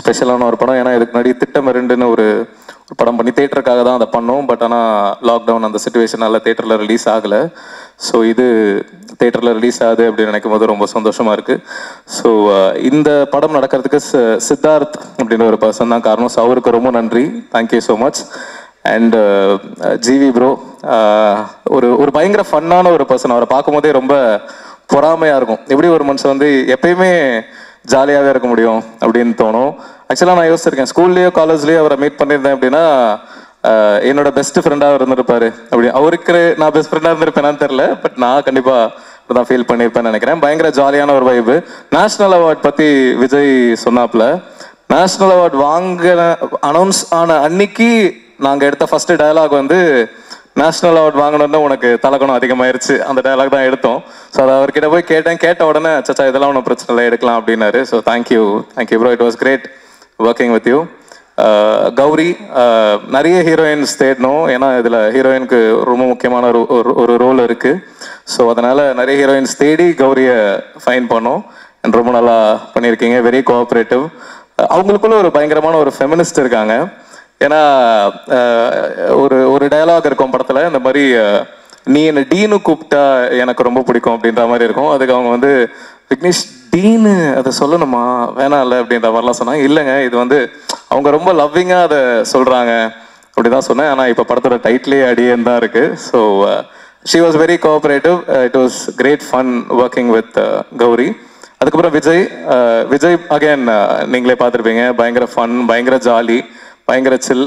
ஸ்பெஷலான ஒரு படம் ஏன்னா இதுக்கு முன்னாடி திட்டம் ரெண்டுன்னு ஒரு ஒரு படம் பண்ணி தேட்டருக்காக தான் அதை பண்ணோம் பட் ஆனால் லாக்டவுன் அந்த சுச்சுவேஷனால தேட்டரில் ரிலீஸ் ஆகலை ஸோ இது தேட்டரில் ரிலீஸ் ஆகுது அப்படின்னு நினைக்கும் போது ரொம்ப சந்தோஷமா இருக்கு ஸோ இந்த படம் நடக்கிறதுக்கு சி- சித்தார்த் அப்படின்ற ஒரு பர்சன் தான் காரணம் ஸோ அவருக்கு ரொம்ப நன்றி thank you so much and GV bro ஒரு ஒரு பயங்கர ஃபன்னான ஒரு பர்சன் அவரை பார்க்கும்போதே ரொம்ப பொறாமையாக இருக்கும் எப்படி ஒரு மனுஷன் வந்து எப்பயுமே ஜாலியாகவே இருக்க முடியும் அப்படின்னு தோணும் ஆக்சுவலாக நான் யோசிச்சிருக்கேன் ஸ்கூல்லேயோ காலேஜ்லேயோ அவரை மீட் பண்ணியிருந்தேன் அப்படின்னா ஆஹ் என்னோட பெஸ்ட் ஃப்ரெண்டாக இருந்திருப்பாரு அப்படி அவருக்கு நான் பெஸ்ட் ஃப்ரெண்டாக இருந்திருப்பேனான்னு தெரில பட் நான் கண்டிப்பாக தான் ஃபீல் பண்ணியிருப்பேன்னு நினைக்கிறேன் பயங்கர ஜாலியான ஒரு வைப்பு நேஷனல் அவார்ட் பற்றி விஜய் சொன்னாப்ல நேஷனல் அவார்ட் வாங்கின அனௌன்ஸ் ஆன அன்னைக்கு நாங்கள் எடுத்த ஃபர்ஸ்ட் டயலாக் வந்து நேஷனல் அவார்ட் வாங்கணும்னு உனக்கு தலக்கணம் அதிகமாயிருச்சு அந்த டயலாக் தான் எடுத்தோம் ஸோ அதை அவர்கிட்ட போய் கேட்டேன் கேட்ட உடனே சச்சா இதெல்லாம் ஒன்றும் பிரச்சனை இல்லை எடுக்கலாம் அப்படின்னாரு so thank you thank you bro it was great working with you Gowri ஆஹ் நிறைய ஹீரோயின்ஸ் தேடணும் ஏன்னா இதில் ஹீரோயினுக்கு ரொம்ப முக்கியமான ஒரு ஒரு- ஒரு ரோல் இருக்கு ஸோ அதனால நிறைய ஹீரோயின்ஸ் தேடி கௌரியை ஃபைன் பண்ணோம் and ரொம்ப நல்லா பண்ணியிருக்கீங்க வெரி கோஆப்ரேட்டிவ் அவங்களுக்குள்ள ஒரு பயங்கரமான ஒரு ஃபெமினிஸ்ட் இருக்காங்க ஏன்னா ஆஹ் ஒரு ஒரு டயலாக் இருக்கும் படத்துல இந்த மாதிரி ஆஹ் நீ என்ன டீனு கூப்பிட்டா எனக்கு ரொம்ப பிடிக்கும் அப்படின்ற மாதிரி இருக்கும் அதுக்கு அவங்க வந்து விக்னேஷ் டீனு அதை சொல்லணுமா வேணாம் இல்லை அப்படின்ற மாதிரிலாம் சொன்னாங்க இல்லைங்க இது வந்து அவங்க ரொம்ப லவ்விங்காக அதை சொல்றாங்க அப்படிதான் சொன்னேன் ஆனால் இப்போ படத்தோட டைட்டிலே அடியேன் தான் இருக்கு so she was very cooperative it was great fun working with Gowri அதுக்கப்புறம் விஜய் அஹ், விஜய் அகைன் நீங்களே பார்த்துருப்பீங்க பயங்கர ஃபன் பயங்கர ஜாலி பயங்கர சில்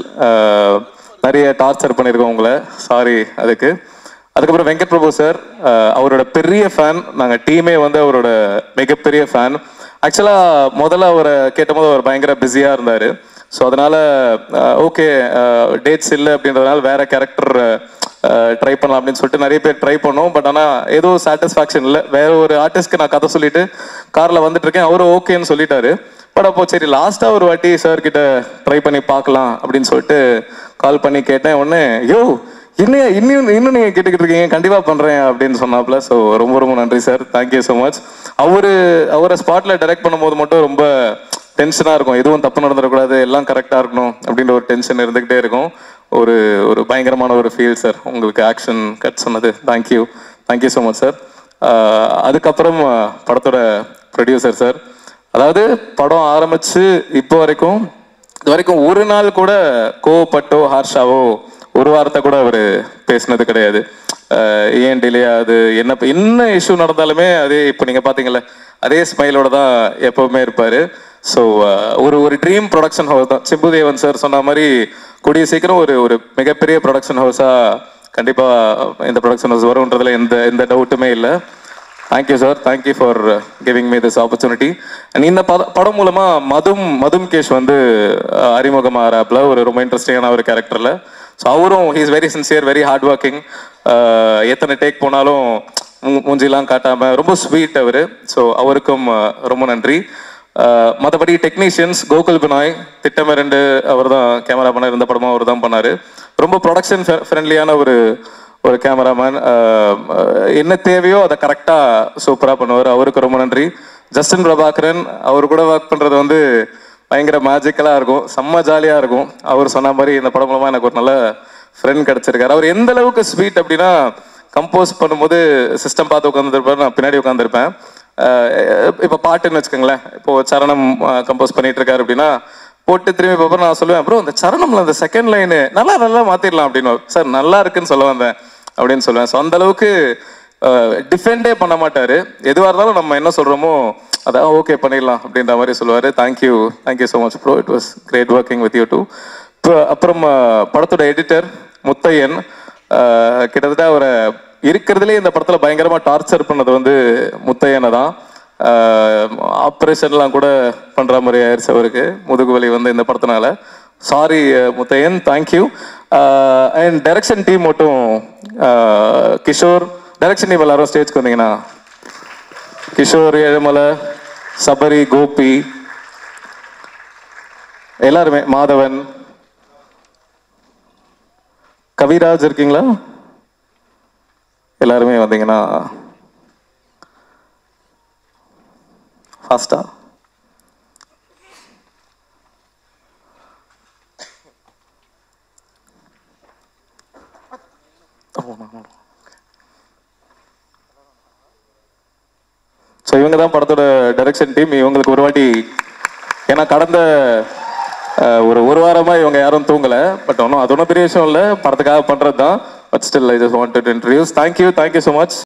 நிறைய டார்ச்சர் பண்ணியிருக்கோம் உங்களை சாரி அதுக்கு அதுக்கப்புறம் வெங்கட் பிரபு சார் அவரோட பெரிய ஃபேன் நாங்கள் டீமே வந்து அவரோட மிகப்பெரிய ஃபேன் ஆக்சுவலாக முதல்ல அவரை கேட்டபோது அவர் பயங்கர பிஸியாக இருந்தார் ஸோ அதனால ஓகே டேட்ஸ் இல்லை அப்படின்றதுனால வேற கேரக்டர் ட்ரை பண்ணலாம் அப்படின்னு சொல்லிட்டு நிறைய பேர் ட்ரை பண்ணோம் பட் ஆனால் ஏதோ சாட்டிஸ்ஃபேக்ஷன் இல்லை வேற ஒரு ஆர்டிஸ்ட்க்கு நான் கதை சொல்லிட்டு காரில் வந்துட்டு இருக்கேன் அவரும் ஓகேன்னு சொல்லிட்டாரு பட் அப்போ சரி லாஸ்ட்டாக ஒரு வாட்டி சார் கிட்ட ட்ரை பண்ணி பார்க்கலாம் அப்படின்னு சொல்லிட்டு கால் பண்ணி கேட்டேன் உடனே யோ இன்னும் இன்னும் இன்னும் நீங்கள் கேட்டுக்கிட்டு இருக்கீங்க கண்டிப்பாக பண்ணுறேன் அப்படின்னு சொன்னாப்ல ஸோ ரொம்ப ரொம்ப நன்றி சார் தேங்க்யூ ஸோ மச் அவரு அவரை ஸ்பாட்டில் டைரக்ட் பண்ணும்போது மட்டும் ரொம்ப டென்ஷனாக இருக்கும் எதுவும் தப்பு நடந்துடக்கூடாது எல்லாம் கரெக்டாக இருக்கணும் அப்படின்ற ஒரு டென்ஷன் இருந்துக்கிட்டே இருக்கும் ஒரு ஒரு பயங்கரமான ஒரு ஃபீல் சார் உங்களுக்கு ஆக்ஷன் கட் சொன்னது thank you thank you so much sir அதுக்கப்புறம் அஹ், படத்தோட ப்ரொடியூசர் சார் அதாவது படம் ஆரம்பிச்சு இப்போ வரைக்கும் இது வரைக்கும் ஒரு நாள் கூட கோவப்பட்டோ ஹார்ஷாவோ ஒரு வாரத்தை கூட அவர் பேசினது கிடையாது அஹ் ஏன் டிலே ஆகுது என்ன என்ன இஷ்யூ நடந்தாலுமே அதே இப்போ நீங்கள் பார்த்தீங்கல்ல அதே ஸ்மைலோட தான் எப்பவுமே இருப்பார் ஸோ ஒரு ஒரு ட்ரீம் ப்ரொடக்ஷன் ஹவுஸ் தான் சிம்புதேவன் சார் சொன்ன மாதிரி கூடிய சீக்கிரம் ஒரு ஒரு மிகப்பெரிய ப்ரொடக்ஷன் ஹவுஸாக கண்டிப்பாக இந்த ப்ரொடக்ஷன் ஹவுஸ் வரும்ன்றதுல எந்த எந்த டவுட்டுமே இல்லை thank you sir thank you for giving me this opportunity and இந்த பட படம் மூலமா மதும் மதும் கேஷ் வந்து அஹ், அறிமுகமாகறாப்புல ஒரு ரொம்ப இன்ட்ரெஸ்டிங்கான ஒரு கேரக்டர்ல ஸோ அவரும் he is very sincere very hard working எத்தனை டேக் போனாலும் மூ- மூஞ்சிலாம் காட்டாம ரொம்ப ஸ்வீட் அவர் ஸோ அவருக்கும் அஹ், ரொம்ப நன்றி அஹ், மற்றபடி டெக்னீஷியன்ஸ் கோகுல் பினாய் திட்டம் ரெண்டு அவர் தான் கேமரா பண்ணார் இந்த படமும் அவர் தான் பண்ணாரு ரொம்ப ப்ரொடக்ஷன் ஃப்ரெண்ட்லியான ஒரு ஒரு கேமராமேன் என்ன தேவையோ அதை கரெக்டாக சூப்பராக பண்ணுவார் அவருக்கு ரொம்ப நன்றி ஜஸ்டின் பிரபாகரன் அவர் கூட ஒர்க் பண்ணுறது வந்து பயங்கர மேஜிக்கலாக இருக்கும் செம்ம ஜாலியாக இருக்கும் அவர் சொன்ன மாதிரி இந்த படம் மூலமாக எனக்கு ஒரு நல்ல ஃப்ரெண்ட் கிடச்சிருக்காரு அவர் எந்த அளவுக்கு ஸ்வீட் அப்படின்னா கம்போஸ் பண்ணும்போது சிஸ்டம் பார்த்து உட்காந்துருப்பார் நான் பின்னாடி உட்காந்துருப்பேன் இப்போ பாட்டுன்னு வச்சுக்கோங்களேன் இப்போ சரணம் கம்போஸ் பண்ணிட்டு இருக்காரு அப்படின்னா போட்டு திரும்பி பார்ப்ப நான் சொல்லுவேன் ப்ரோ இந்த சரணம்ல அந்த செகண்ட் லைனு நல்லா நல்லா மாத்திரலாம் அப்படின்னு சார் நல்லா இருக்குன்னு சொல்ல வந்தேன் அப்படின்னு சொல்லுவேன் ஸோ அந்த அளவுக்கு டிஃபெண்டே பண்ண மாட்டாரு எதுவாக இருந்தாலும் நம்ம என்ன சொல்றோமோ அதான் ஓகே பண்ணிடலாம் அப்படின்ற மாதிரி சொல்லுவாரு thank you thank you so much bro it was great working with you too இப்போ அப்புறம் அஹ், படத்தோட எடிட்டர் முத்தையன் அஹ், கிட்டத்தட்ட அவரை இருக்கிறதுலே இந்த படத்துல பயங்கரமா டார்ச்சர் பண்ணது வந்து முத்தையனை தான் ஆப்ரேஷன்லாம் கூட பண்ற மாதிரி ஆயிடுச்சு அவருக்கு முதுகு வலி வந்து இந்த படத்தினால sorry Muthaiyan thank you and direction team மட்டும் அஹ், கிஷோர் டைரக்ஷன் டீம் எல்லாரும் ஸ்டேஜ்க்கு வந்தீங்கன்னா கிஷோர் ஏழுமலை சபரி கோபி எல்லாருமே மாதவன் கவிராஜ் இருக்கீங்களா எல்லாருமே வந்தீங்கன்னா ஃபாஸ்டா ஸோ இவங்க தான் படத்தோட டைரக்ஷன் டீம் இவங்களுக்கு ஒரு வாட்டி ஏன்னா கடந்த அஹ், ஒரு ஒரு வாரமா இவங்க யாரும் தூங்கல பட் ஒன்றும் அது ஒன்றும் பெரிய விஷயம் இல்லை படத்துக்காக பண்றது தான் but still I just wanted interviews thank you thank you so much